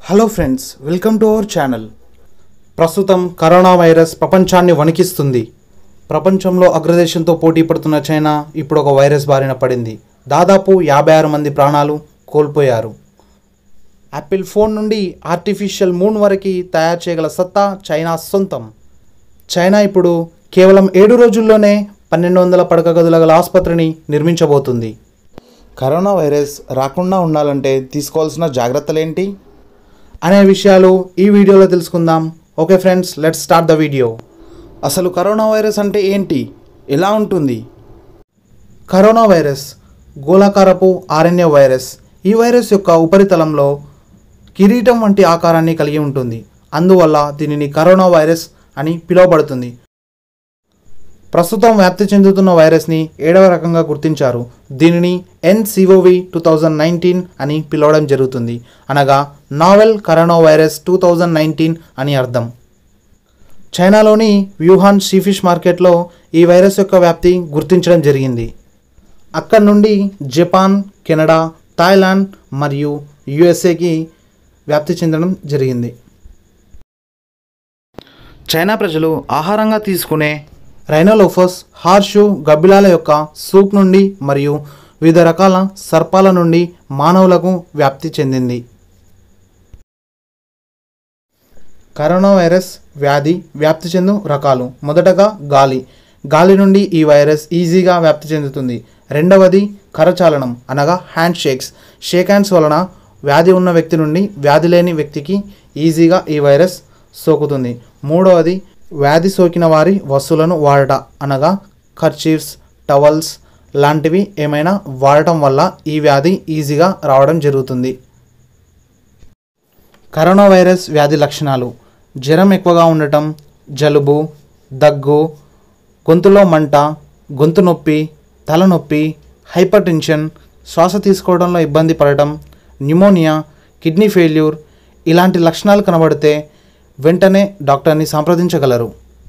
hello friends welcome to our channel ప్రస్తుతం corona virus ప్రపంచాన్ని వణికిస్తుంది ప్రపంచంలో అగ్రదేశంతో పోటీ పడుతున్న చైనా ఇప్పుడు ఒక వైరస్ బారిన పడింది దాదాపు యాభై ఆరు మంది ప్రాణాలు కోల్పోయారు యాపిల్ ఫోన్ నుండి ఆర్టిఫిషియల్ మూన్ వరకు తయారు చేయగల సత్తా చైనా సొంతం చైనా ఇప్పుడు కేవలం ఏడు రోజుల్లోనే పన్నెండు వందల పడక గదుల గల ఆసుపత్రిని నిర్మించబోతుంది కరోనా వైరస్ రాకుండా ఉండాలంటే తీసుకోవాల్సిన జాగ్రత్తలేంటి అనే విషయాలు ఈ వీడియోలో తెలుసుకుందాం okay friends let's start the video అసలు కరోనా వైరస్ అంటే ఏంటి ఎలా ఉంటుంది కరోనా వైరస్ గోళాకారపు ఆర్ఎన్ఏ వైరస్ ఈ వైరస్ యొక్క ఉపరితలంలో కిరీటం వంటి ఆకారాన్ని కలిగి ఉంటుంది అందువల్ల దీనిని కరోనా వైరస్ అని పిలువబడుతుంది ప్రస్తుతం వ్యాప్తి చెందుతున్న వైరస్ని ఏడవ రకంగా గుర్తించారు దీనిని ఎన్సిఓవి టూ థౌజండ్ నైన్టీన్ అని పిలవడం జరుగుతుంది అనగా novel corona virus two thousand nineteen అని అర్థం చైనాలోని వ్యూహాన్ సీఫిష్ మార్కెట్లో ఈ వైరస్ యొక్క వ్యాప్తి గుర్తించడం జరిగింది అక్కడి నుండి జపాన్ కెనడా థాయిలాండ్ మరియు యుఎస్ఏకి వ్యాప్తి చెందడం జరిగింది చైనా ప్రజలు ఆహారంగా తీసుకునే రైనోలోఫస్ హార్షు గబ్బిలాల యొక్క సూప్ నుండి మరియు వివిధ రకాల సర్పాల నుండి మానవులకు వ్యాప్తి చెందింది కరోనా వైరస్ వ్యాధి వ్యాప్తి చెందు రకాలు మొదటగా గాలి గాలి నుండి ఈ వైరస్ ఈజీగా వ్యాప్తి చెందుతుంది రెండవది కరచాలనం అనగా హ్యాండ్ షేక్స్ షేక్ హ్యాండ్స్ వలన వ్యాధి ఉన్న వ్యక్తి నుండి వ్యాధి లేని వ్యక్తికి ఈజీగా ఈ వైరస్ సోకుతుంది మూడవది వ్యాధి సోకిన వారి వస్తువులను వాడట అనగా కర్చీఫ్స్ టవల్స్ లాంటివి ఏమైనా వాడటం వల్ల ఈ వ్యాధి ఈజీగా రావడం జరుగుతుంది కరోనా వైరస్ వ్యాధి లక్షణాలు జ్వరం ఎక్కువగా ఉండటం జలుబు దగ్గు గొంతులో మంట గొంతు నొప్పి తలనొప్పి హైపర్ టెన్షన్ శ్వాస తీసుకోవడంలో ఇబ్బంది పడటం న్యూమోనియా కిడ్నీ ఫెయిల్యూర్ ఇలాంటి లక్షణాలు కనబడితే వెంటనే డాక్టర్ని సంప్రదించగలరు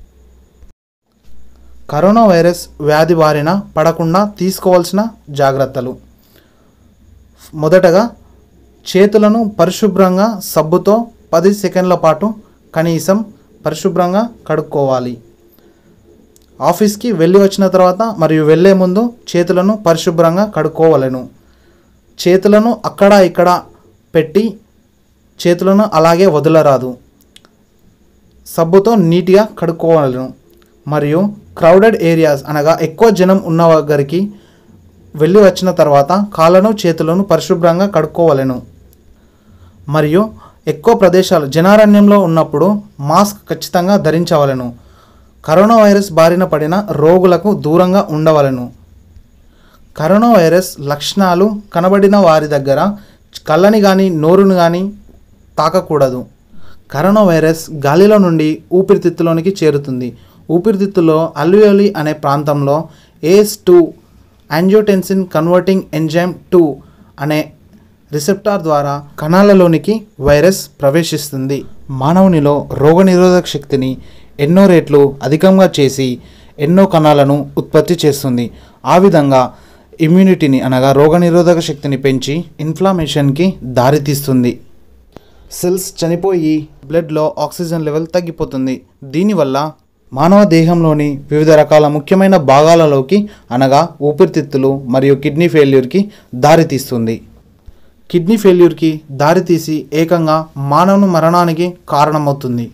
కరోనా వైరస్ వ్యాధి బారిన పడకుండా తీసుకోవాల్సిన జాగ్రత్తలు మొదటగా చేతులను పరిశుభ్రంగా సబ్బుతో పది సెకండ్ల పాటు కనీసం పరిశుభ్రంగా కడుక్కోవాలి ఆఫీస్కి వెళ్ళి వచ్చిన తర్వాత మరియు వెళ్ళే ముందు చేతులను పరిశుభ్రంగా కడుక్కోవలను చేతులను అక్కడ ఇక్కడ పెట్టి చేతులను అలాగే వదలరాదు సబ్బుతో నీట్గా కడుక్కోవాలను మరియు క్రౌడెడ్ ఏరియాస్ అనగా ఎక్కువ జనం ఉన్న దగ్గరికి వెళ్ళి వచ్చిన తర్వాత కాళ్ళను చేతులను పరిశుభ్రంగా కడుక్కోవలెను మరియు ఎక్కువ ప్రదేశాలు జనారణ్యంలో ఉన్నప్పుడు మాస్క్ ఖచ్చితంగా ధరించవలెను కరోనా వైరస్ బారిన పడిన రోగులకు దూరంగా ఉండవలెను కరోనా వైరస్ లక్షణాలు కనబడిన వారి దగ్గర కళ్ళని కానీ నోరును కానీ తాకకూడదు కరోనా వైరస్ గాలిలో నుండి ఊపిరితిత్తులోనికి చేరుతుంది ఊపిరితిత్తులో అల్వియోలి అనే ప్రాంతంలో ACE two angiotensin converting enzyme two అనే రిసెప్టార్ ద్వారా కణాలలోనికి వైరస్ ప్రవేశిస్తుంది మానవునిలో రోగనిరోధక శక్తిని ఎన్నో రెట్లు అధికంగా చేసి ఎన్నో కణాలను ఉత్పత్తి చేస్తుంది ఆ విధంగా ఇమ్యూనిటీని అనగా రోగనిరోధక శక్తిని పెంచి ఇన్ఫ్లామేషన్కి దారితీస్తుంది సెల్స్ చనిపోయి బ్లడ్లో ఆక్సిజన్ లెవెల్ తగ్గిపోతుంది దీనివల్ల మానవ దేహంలోని వివిధ రకాల ముఖ్యమైన భాగాలలోకి అనగా ఊపిరితిత్తులు మరియు కిడ్నీ ఫెయిల్యూర్కి దారితీస్తుంది కిడ్నీ ఫెయిల్యూర్కి దారితీసి ఏకంగా మానవుని మరణానికి కారణమవుతుంది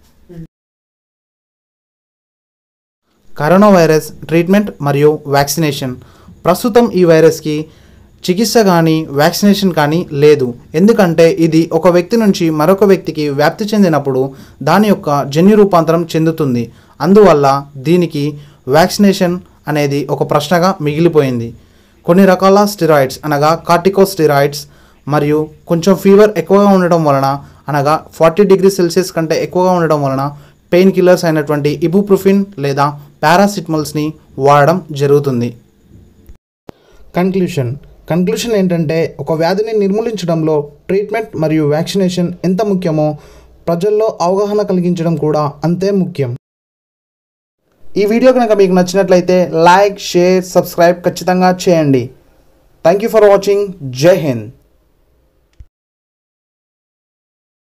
కరోనా వైరస్ ట్రీట్మెంట్ మరియు వ్యాక్సినేషన్ ప్రస్తుతం ఈ వైరస్కి చికిత్స కానీ వ్యాక్సినేషన్ కానీ లేదు ఎందుకంటే ఇది ఒక వ్యక్తి నుంచి మరొక వ్యక్తికి వ్యాప్తి చెందినప్పుడు దాని యొక్క జన్యు రూపాంతరం చెందుతుంది అందువల్ల దీనికి వ్యాక్సినేషన్ అనేది ఒక ప్రశ్నగా మిగిలిపోయింది కొన్ని రకాల స్టిరాయిడ్స్ అనగా కార్టికో స్టిరాయిడ్స్ మరియు కొంచెం ఫీవర్ ఎక్కువగా ఉండడం వలన అనగా ఫార్టీ డిగ్రీ సెల్సియస్ కంటే ఎక్కువగా ఉండడం వలన పెయిన్ కిల్లర్స్ అయినటువంటి ఇబుప్రూఫిన్ లేదా పారాసిటమల్స్ని వాడడం జరుగుతుంది కన్క్లూషన్ కన్క్లూషన్ ఏంటంటే ఒక వ్యాధిని నిర్మూలించడంలో ట్రీట్మెంట్ మరియు వ్యాక్సినేషన్ ఎంత ముఖ్యమో ప్రజల్లో అవగాహన కలిగించడం కూడా అంతే ముఖ్యం ఈ వీడియో కనుక మీకు నచ్చినట్లయితే లైక్ షేర్ సబ్స్క్రైబ్ ఖచ్చితంగా చేయండి థ్యాంక్ యూ ఫర్ వాచింగ్ జై హింద్